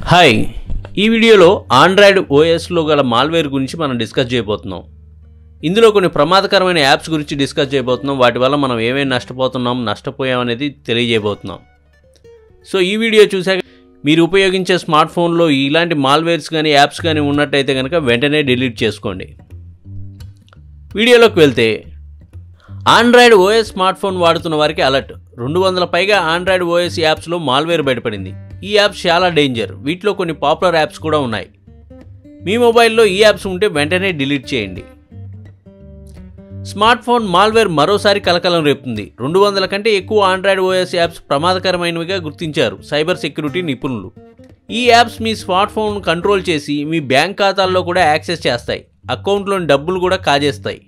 hi ఈ వీడియోలో Android ఓఎస్లో గల మాల్వేర్ గురించి మనం డిస్కస్ చేయబోతున్నాం ఇందులో కొన్ని ప్రమాదకరమైన యాప్స్ గురించి డిస్కస్ చేయబోతున్నాం వాటి వల్ల మనం ఏమేమి నష్టపోతున్నాం నష్టపోయాం అనేది తెలియజేయబోతున్నాం సో ఈ వీడియో చూశాక మీరు ఉపయోగించే స్మార్ట్ ఫోన్లో ఇలాంటి మాల్వేర్స్ కానీ యాప్స్ కానీ ఉన్నట్టయితే కనుక వెంటనే డిలీట్ చేసుకోండి వీడియోలోకి వెళ్తే ఆండ్రాయిడ్ ఓఎస్ స్మార్ట్ ఫోన్ వాడుతున్న వారికి అలర్ట్ రెండు వందల పైగా ఆండ్రాయిడ్ ఓఎస్ యాప్స్లో మాల్వేర్ బయటపడింది ఈ యాప్స్ చాలా డేంజర్ వీటిలో కొన్ని పాపులర్ యాప్స్ కూడా ఉన్నాయి మీ మొబైల్లో ఈ యాప్స్ ఉంటే వెంటనే డిలీట్ చేయండి స్మార్ట్ ఫోన్ మాల్వేర్ మరోసారి కలకలం రేపుతుంది రెండు వందల కంటే ఎక్కువ ఆండ్రాయిడ్ ఓఎస్ యాప్స్ ప్రమాదకరమైనవిగా గుర్తించారు సైబర్ సెక్యూరిటీ నిపుణులు ఈ యాప్స్ మీ స్మార్ట్ ఫోన్ కంట్రోల్ చేసి మీ బ్యాంక్ ఖాతాల్లో కూడా యాక్సెస్ చేస్తాయి అకౌంట్లోని డబ్బులు కూడా కాజేస్తాయి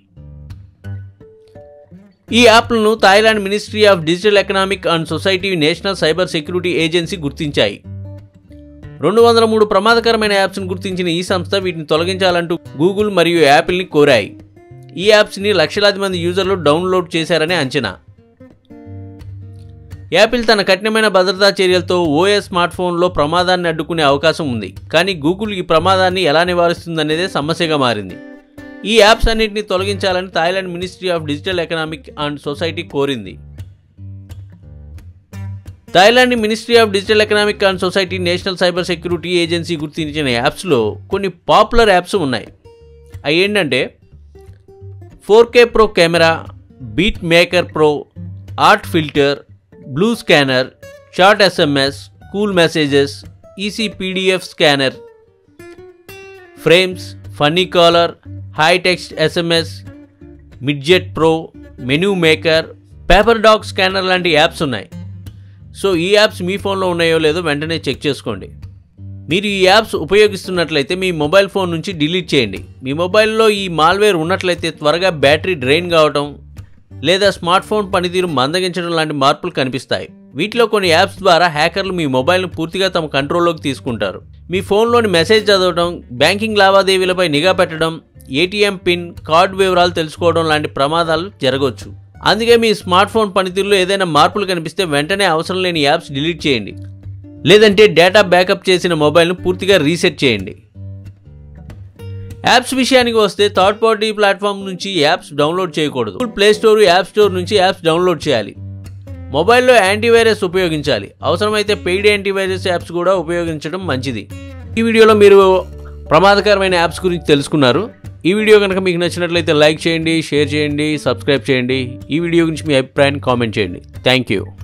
ఈ యాప్లను Thailand ministry of digital economic and society national cyber security agency గుర్తించాయి రెండు వందల మూడు ప్రమాదకరమైన యాప్స్ను గుర్తించిన ఈ సంస్థ వీటిని తొలగించాలంటూ గూగుల్ మరియు యాపిల్ని కోరాయి ఈ యాప్స్ని లక్షలాది మంది యూజర్లు డౌన్లోడ్ చేశారని అంచనా యాపిల్ తన కఠినమైన భద్రతా చర్యలతో ఓఎస్ స్మార్ట్ ఫోన్లో ప్రమాదాన్ని అడ్డుకునే అవకాశం ఉంది కానీ గూగుల్ ఈ ప్రమాదాన్ని ఎలా నివారిస్తుందనేదే సమస్యగా మారింది ఈ యాప్స్ అన్నింటినీ తొలగించాలని Thailand ministry of digital economic and society కోరింది Thailand ministry of digital economic and society national cyber security agency గుర్తించిన యాప్స్లో కొన్ని పాపులర్ యాప్స్ ఉన్నాయి అవి ఏంటంటే four K pro camera beat maker pro art filter blue scanner short SMS cool messages easy PDF scanner frames funny caller hi text SMS midget pro menu maker paper dog scanner లాంటి apps ఉన్నాయి so ఈ apps మీ ఫోన్లో ఉన్నాయో లేదో వెంటనే check చేసుకోండి మీరు ఈ యాప్స్ ఉపయోగిస్తున్నట్లయితే మీ మొబైల్ ఫోన్ నుంచి డిలీట్ చేయండి మీ మొబైల్లో ఈ మాల్వేర్ ఉన్నట్లయితే త్వరగా బ్యాటరీ డ్రైన్ కావటం లేదా స్మార్ట్ ఫోన్ పనితీరు మందగించడం లాంటి మార్పులు కనిపిస్తాయి వీటిలో కొన్ని యాప్స్ ద్వారా హ్యాకర్లు మీ మొబైల్ను పూర్తిగా తమ కంట్రోల్లోకి తీసుకుంటారు మీ ఫోన్లోని మెసేజ్ చదవడం బ్యాంకింగ్ లావాదేవీలపై నిఘా పెట్టడం ఏటీఎం పిన్ కార్డు వివరాలు తెలుసుకోవడం లాంటి ప్రమాదాలు జరగవచ్చు అందుకే మీ స్మార్ట్ ఫోన్ పనితీరులో ఏదైనా మార్పులు కనిపిస్తే వెంటనే అవసరం లేని యాప్స్ డిలీట్ చేయండి లేదంటే డేటా బ్యాకప్ చేసిన మొబైల్ను పూర్తిగా రీసెట్ చేయండి యాప్స్ విషయానికి వస్తే థర్డ్ పార్టీ ప్లాట్ఫామ్ నుంచి యాప్స్ డౌన్లోడ్ చేయకూడదు Google play store app store నుంచి యాప్స్ డౌన్లోడ్ చేయాలి మొబైల్లో యాంటీవైరస్ ఉపయోగించాలి అవసరమైతే పెయిడ్ యాంటీవైరస్ యాప్స్ కూడా ఉపయోగించడం మంచిది ఈ వీడియోలో మీరు ప్రమాదకరమైన యాప్స్ గురించి తెలుసుకున్నారు ఈ వీడియో కనుక మీకు నచ్చినట్లయితే లైక్ చేయండి షేర్ చేయండి సబ్స్క్రైబ్ చేయండి ఈ వీడియో గురించి మీ అభిప్రాయాన్ని కామెంట్ చేయండి థ్యాంక్ యూ